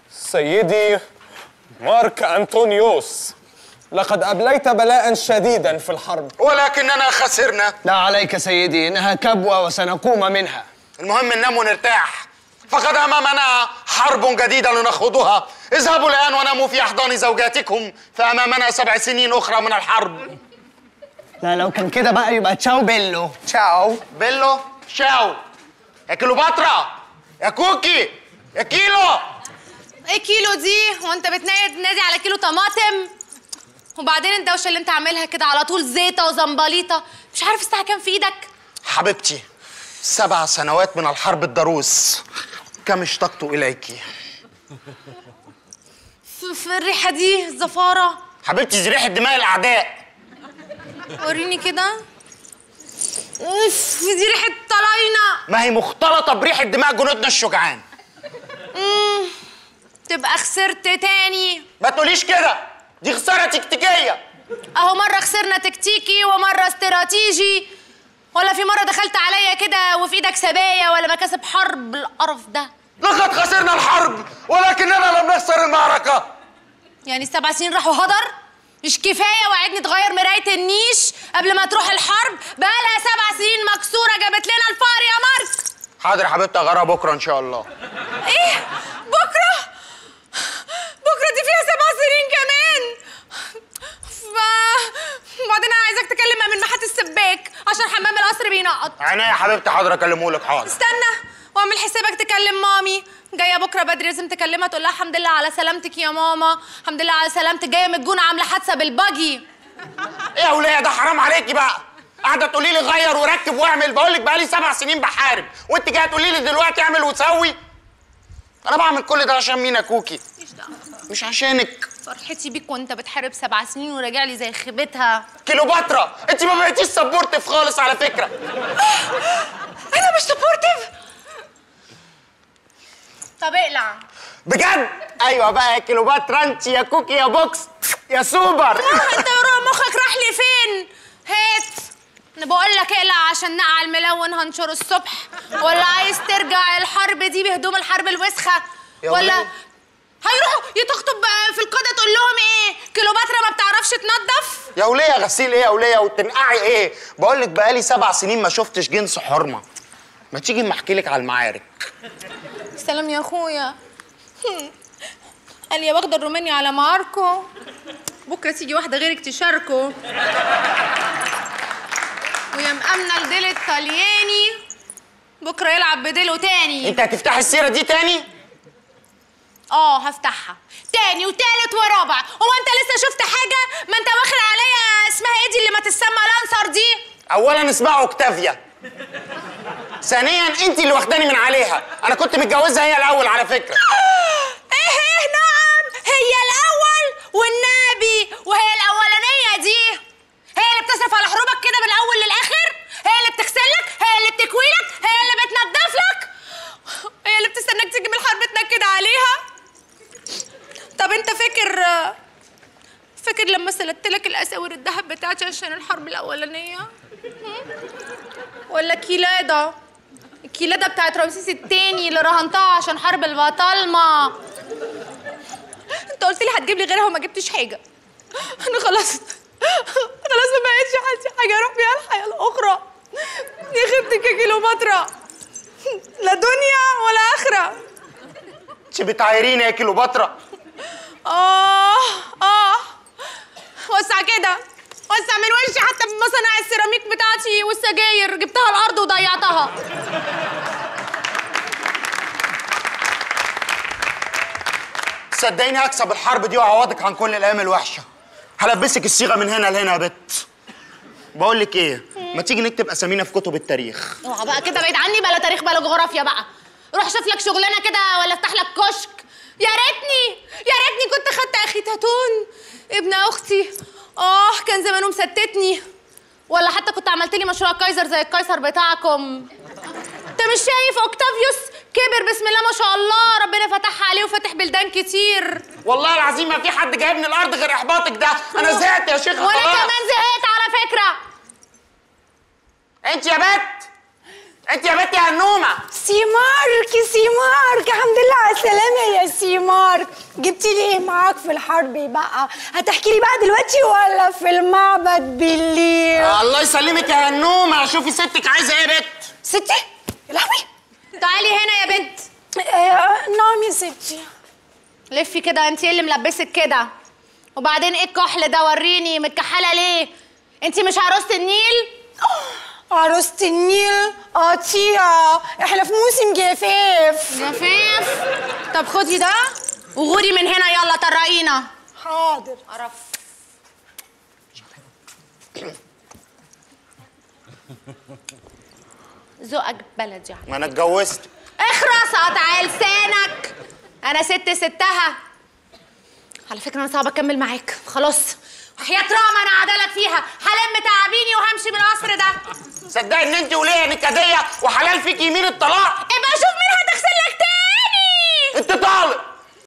سيدي مارك أنطونيوس لقد أبليت بلاء شديدا في الحرب ولكننا خسرنا لا عليك سيدي إنها كبوة وسنقوم منها المهم ننام ونرتاح فقد أمامنا حرب جديدة لنخوضها اذهبوا الآن وناموا في أحضان زوجاتكم فأمامنا سبع سنين أخرى من الحرب لا لو كان كده بقى يبقى تشاو بيلو تشاو بيلو شاو يا كليوباترا يا كوكي يا كيلو ايه كيلو دي وانت بتنادي نادي على كيلو طماطم وبعدين الدوشه اللي انت عاملها كده على طول زيطه وزنبليطه مش عارف الساعه كام في ايدك حبيبتي سبع سنوات من الحرب الضروس كم اشتقت إليك في, في الريحه دي الزفاره حبيبتي دي ريحة دماء الأعداء وريني كده اوف دي ريحه طلاينه ما هي مختلطة بريحة دماء جنودنا الشجعان مم، تبقى خسرت تاني ما تقوليش كده دي خسارة تكتيكية اهو مره خسرنا تكتيكي ومره استراتيجي ولا في مره دخلت عليا كده وفي ايدك سبايا ولا مكاسب حرب القرف ده لقد خسرنا الحرب ولكننا لم نخسر المعركة يعني السبع سنين راحوا هدر مش كفايه وعدني تغير مرايه النيش قبل ما تروح الحرب بقالها سبع سنين مكسوره جابت لنا الفار يا مارك حاضر يا حبيبتي أغيرها بكرة إن شاء الله ايه بكره بكره دي فيها سبع سنين كمان ف وبعدين انا عايزاك تكلم من محات السباك عشان حمام القصر بينقط عينيا يا حبيبتي حاضر أكلمهولك حاضر استنى واعمل حسابك تكلم مامي جايه بكره بدري لازم تكلمها تقول لها الحمد لله على سلامتك يا ماما الحمد لله على سلامتك جايه من الجونه عامله حادثه بالباجي إيه يا ولية ده حرام عليكي بقى قاعدة تقولي لي غير وركب واعمل بقول لك بقالي سبع سنين بحارب وأنت جاية تقولي لي دلوقتي اعمل وسوي أنا بعمل كل ده عشان مين يا كوكي مش دعوه مش عشانك فرحتي بيك وانت بتحارب سبع سنين وراجع لي زي خيبتها كيلوباترا انت ما بقيتيش سبورتيف خالص على فكره انا مش سبورتيف طب اقلع بجد ايوه بقى يا كيلوباترا انت يا كوكي يا بوكس يا سوبر انت روح مخك راح لي فين هات انا بقول لك اقلع عشان نقع الملون هنشر الصبح ولا عايز ترجع الحرب دي بهدوم الحرب الوسخه يا ولا ولاد. هيروحوا يتخطب في القاده تقول لهم ايه كليوباترا ما بتعرفش تنظف يا وليه غسيل ايه يا وليه وتنقعي ايه بقول لك بقالي سبع سنين ما شفتش جنس حرمه ما تيجي اما احكي لك على المعارك سلام يا اخويا قال يا واخده الروماني على ماركو بكره تيجي واحده غيرك تشاركه ويا مأمنة الديل الطلياني بكره يلعب بديله تاني انت هتفتحي السيره دي تاني اه هفتحها تاني وتالت ورابع هو انت لسه شفت حاجه ما انت واخد عليا اسمها ايه دي اللي ما تسمى لانسر دي اولا اسمها اوكتافيا ثانيا انت اللي واخداني من عليها انا كنت متجوزها هي الاول على فكره ايه ايه نعم هي الاول والنبي وهي الاولانيه دي هي اللي بتصرف على حروبك كده من الاول للاخر هي اللي بتغسلك هي اللي بتكويلك هي اللي بتنضف لك هي اللي بتستناك تيجي من الحرب تنكد عليها طب انت فاكر فاكر لما سلت لك الاساور الذهب بتاعتي عشان الحرب الاولانيه هم؟ ولا كيلاده الكيلاده بتاعت رمسيس التاني اللي رهنتها عشان حرب البطالمه انت قلت لي هتجيب لي غيرها وما جبتش حاجه انا خلاص خلاص ما بقتش عندي حاجه اروح بيها الحياه الاخرى يا خيبتك يا كيلوباترا لا دنيا ولا اخره انت بتعايريني يا كيلوباترا اه اه وسع كده وسع من وشي حتى مصانع السيراميك بتاعتي والسجاير جبتها الارض وضيعتها صدقيني هكسب الحرب دي واعوضك عن كل الايام الوحشه هلبسك الصيغه من هنا لهنا يا بت بقول لك ايه ما تيجي نكتب اسامينا في كتب التاريخ اوعى بقى كده بعيد عني بلا تاريخ بلا جغرافيا بقى روح شوف لك شغلانه كده ولا افتح لك كشك يا ريتني يا ريتني كنت خدت اخي تاتون ابن اختي اه كان زمانه مستتني ولا حتى كنت عملت لي مشروع كايزر زي الكايزر بتاعكم انت مش شايف اوكتافيوس كبر بسم الله ما شاء الله ربنا فتحها عليه وفتح بلدان كتير والله العظيم ما في حد جايبني الارض غير احباطك ده انا زهقت يا شيخ وانا خلاص كمان زهقت على فكره انت يا بت انت يا بت يا هنومه سي مارك سي سي مارك الحمد لله على السلامة يا سي مارك جبتي لي ايه معاك في الحرب بقى هتحكي لي بقى دلوقتي ولا في المعبد بالليل الله يسلمك يا هنومه شوفي ستك عايزه ايه يا بت ستي يا لهوي تعالي هنا يا بنت آه، نعم يا ستي لفي كده انت ايه اللي ملبسك كده وبعدين ايه الكحل ده وريني متكحله ليه انت مش عروسه النيل عروسة النيل قطيعة احنا في موسم جفاف جفاف طب خدي ده وغوري من هنا يلا طرقينا حاضر قرف ذوقك بلدي يعني ما انا اتجوزت اخرس قطع لسانك انا ست ستها على فكره انا صعب اكمل معاك خلاص وحياة راما انا قاعده فيها هلم تعابيني وهمشي من القصر ده صدقني ان انت وليه نكديه وحلال فيك يمين الطلاق ابقى شوف مين هتغسل لك تاني انت طالق